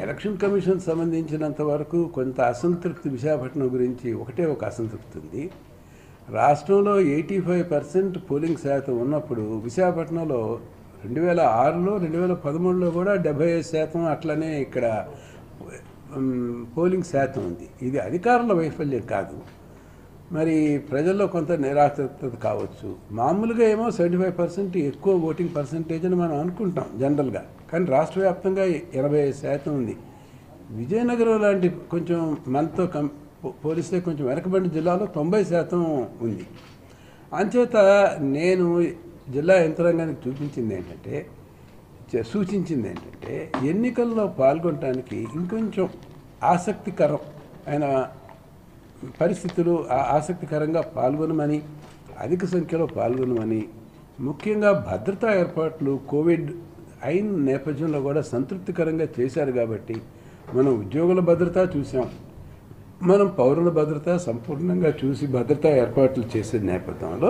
election commission సంబంధించినంత వరకు కొంత అసంతృప్తి విశాఖపట్నం గురించి ఒకటే ఒక అసంతృప్తి ఉంది రాష్ట్రంలో ఎయిటీ ఫైవ్ పర్సెంట్ పోలింగ్ శాతం ఉన్నప్పుడు విశాఖపట్నంలో రెండు వేల ఆరులో రెండు వేల పదమూడులో కూడా డెబ్బై ఐదు శాతం అట్లనే ఇక్కడ ఉమ్, పోలింగ్ శాతం ఉంది ఇది అధికారుల వైఫల్యం కాదు మరి ప్రజల్లో కొంత నిరాశత కావచ్చు మామూలుగా ఏమో సెవెంటీ ఫైవ్ పర్సెంట్ ఎక్కువ ఓటింగ్ పర్సంటేజ్ అని మనం అనుకుంటాం జనరల్గా కానీ రాష్ట్ర వ్యాప్తంగా ఎనభై ఐదు శాతం ఉంది విజయనగరం లాంటి కొంచెం మనతో కం పో- పోలిస్తే కొంచెం వెనకబడిన జిల్లాలో తొంభై శాతం ఉంది అంచేత నేను జిల్లా యంత్రాంగానికి చూపించింది ఏంటంటే చే- సూచించింది ఏంటంటే ఎన్నికల్లో పాల్గొనడానికి ఇంకొంచెం ఆసక్తికరం అయిన పరిస్థితులు ఆ- ఆసక్తికరంగా పాల్గొనమని అధిక సంఖ్యలో పాల్గొనమని ముఖ్యంగా భద్రతా ఏర్పాట్లు కోవిడ్ అయిన నేపథ్యంలో కూడా సంతృప్తికరంగా చేశారు కాబట్టి మనం ఉద్యోగుల భద్రత చూసాం మనం పౌరుల భద్రత సంపూర్ణంగా చూసి భద్రతా ఏర్పాట్లు చేసే నేపథ్యంలో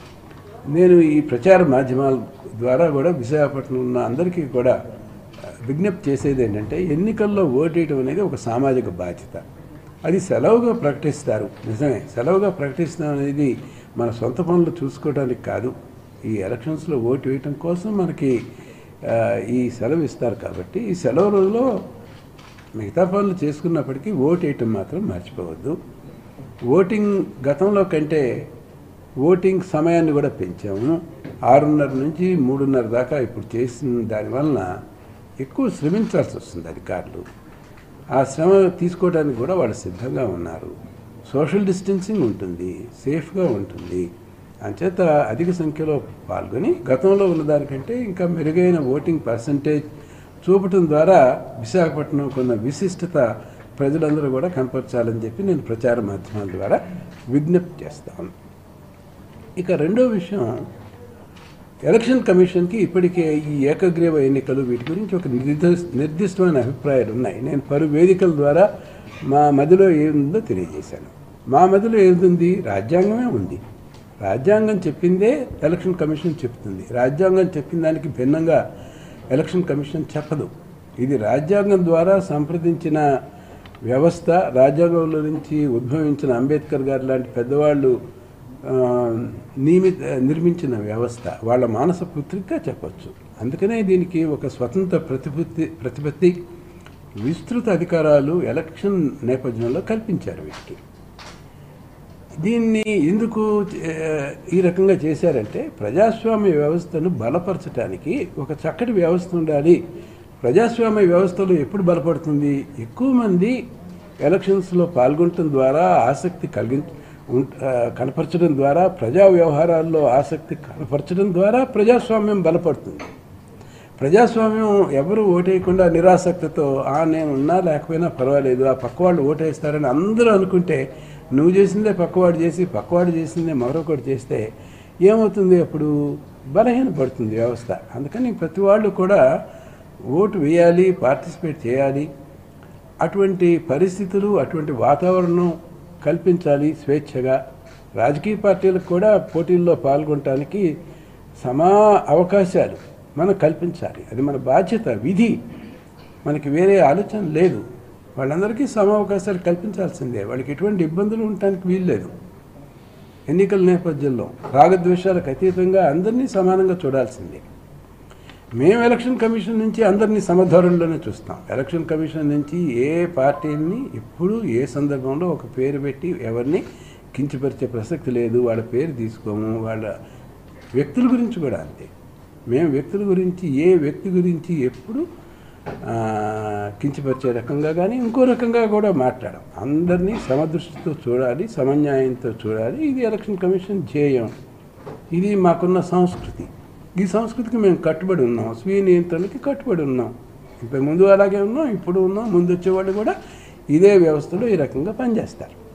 నేను ఈ ప్రచార మాధ్యమాల ద్వారా కూడా విశాఖపట్నం ఉన్న అందరికీ కూడా ఆ, విజ్ఞప్తి చేసేది ఏంటంటే ఎన్నికల్లో ఓటేయడం అనేది ఒక సామాజిక బాధ్యత అది సెలవుగా ప్రకటిస్తారు నిజమే సెలవుగా ప్రకటిస్తాం అనేది మన సొంత పనులు చూసుకోవడానికి కాదు ఈ ఎలక్షన్స్లో ఓటు వేయటం కోసం మనకి ఆ, ఈ సెలవు ఇస్తారు కాబట్టి ఈ సెలవు రోజులో మిగతా పనులు చేసుకున్నప్పటికీ ఓటు వేయటం మాత్రం మర్చిపోవద్దు ఓటింగ్ గతంలో కంటే ఓటింగ్ సమయాన్ని కూడా పెంచాము ఆరున్నర నుంచి మూడున్నర దాకా ఇప్పుడు చేసిన దానివలన ఎక్కువ శ్రమించాల్సి వస్తుంది అధికారులు ఆ శ్రమ తీసుకోవడానికి కూడా వాళ్ళు సిద్ధంగా ఉన్నారు సోషల్ డిస్టెన్సింగ్ ఉంటుంది సేఫ్గా ఉంటుంది అంచేత అధిక సంఖ్యలో పాల్గొని గతంలో ఉన్నదానికంటే ఇంకా మెరుగైన ఓటింగ్ పర్సంటేజ్ చూపటం ద్వారా విశాఖపట్నం కొన్న విశిష్టత ప్రజలందరూ కూడా కనపరచాలని చెప్పి నేను ప్రచార మాధ్యమాల ద్వారా విజ్ఞప్తి చేస్తాను ఇక రెండో విషయం ఎలక్షన్ కమిషన్కి ఇప్పటికే ఈ ఏకగ్రీవ ఎన్నికలు వీటి గురించి ఒక నిర్దిష్ట నిర్దిష్టమైన అభిప్రాయాలు ఉన్నాయి నేను పలు వేదికల ద్వారా మా మదిలో ఏముందో తెలియజేశాను మా మదిలో ఏముంది రాజ్యాంగమే ఉంది రాజ్యాంగం చెప్పిందే ఎలక్షన్ కమిషన్ చెప్తుంది రాజ్యాంగం చెప్పిన దానికి భిన్నంగా ఎలక్షన్ కమిషన్ చెప్పదు ఇది రాజ్యాంగం ద్వారా సంప్రదించిన వ్యవస్థ రాజ్యాంగంలో నుంచి ఉద్భవించిన అంబేద్కర్ గారు లాంటి పెద్దవాళ్ళు ఆ, నియమిత నిర్మించిన వ్యవస్థ వాళ్ళ మానస పుత్రికగా చెప్పొచ్చు అందుకనే దీనికి ఒక స్వతంత్ర ప్రతిపత్తి ప్రతిపత్తి విస్తృత అధికారాలు ఎలక్షన్ నేపథ్యంలో కల్పించారు వీటికి దీన్ని ఎందుకు ఆ, ఈ రకంగా చేశారంటే ప్రజాస్వామ్య వ్యవస్థను బలపరచడానికి ఒక చక్కటి వ్యవస్థ ఉండాలి ప్రజాస్వామ్య వ్యవస్థలో ఎప్పుడు బలపడుతుంది ఎక్కువ మంది ఎలక్షన్స్లో పాల్గొనటం ద్వారా ఆసక్తి కలిగి ఉం- ఆ, కనపరచడం ద్వారా ప్రజా వ్యవహారాల్లో ఆసక్తి కనపరచడం ద్వారా ప్రజాస్వామ్యం బలపడుతుంది ప్రజాస్వామ్యం ఎవరు ఓటేయకుండా నిరాసక్తితో ఆ నేను ఉన్నా లేకపోయినా పర్వాలేదు ఆ పక్కవాళ్ళు ఓటేస్తారని అందరూ అనుకుంటే నువ్వు చేసిందే పక్కవాడు చేసి పక్కవాడు చేసిందే మరొకటి చేస్తే ఏమవుతుంది అప్పుడు బలహీనపడుతుంది వ్యవస్థ అందుకని ప్రతి వాళ్ళు కూడా ఓటు వేయాలి పార్టిసిపేట్ చేయాలి అటువంటి పరిస్థితులు అటువంటి వాతావరణం కల్పించాలి స్వేచ్ఛగా రాజకీయ పార్టీలకు కూడా పోటీల్లో పాల్గొనడానికి సమా అవకాశాలు మనం కల్పించాలి అది మన బాధ్యత విధి మనకి వేరే ఆలోచన లేదు వాళ్ళందరికీ సమ అవకాశాలు కల్పించాల్సిందే వాళ్ళకి ఎటువంటి ఇబ్బందులు ఉండటానికి వీల్లేదు ఎన్నికల నేపథ్యంలో రాగద్వేషాలకు అతీతంగా అందరినీ సమానంగా చూడాల్సిందే మేము ఎలక్షన్ కమిషన్ నుంచి అందరినీ సమధోరణిలోనే చూస్తాం ఎలక్షన్ కమిషన్ నుంచి ఏ పార్టీని ఎప్పుడు ఏ సందర్భంలో ఒక పేరు పెట్టి ఎవరిని కించపరిచే ప్రసక్తి లేదు వాళ్ళ పేరు తీసుకోము వాళ్ళ వ్యక్తుల గురించి కూడా అంతే మేము వ్యక్తుల గురించి ఏ వ్యక్తి గురించి ఎప్పుడు ఆ, కించపరిచే రకంగా కానీ ఇంకో రకంగా కూడా మాట్లాడం అందరినీ సమదృష్టితో చూడాలి సమన్యాయంతో చూడాలి ఇది ఎలక్షన్ కమిషన్ ధ్యేయం ఇది మాకున్న సంస్కృతి ఈ సంస్కృతికి మేము కట్టుబడి ఉన్నాం స్వీయ నియంత్రణకి కట్టుబడి ఉన్నాం ఇప్పుడు ముందు అలాగే ఉన్నాం ఇప్పుడు ఉన్నాం ముందు వచ్చేవాళ్ళు కూడా ఇదే వ్యవస్థలో ఈ రకంగా పనిచేస్తారు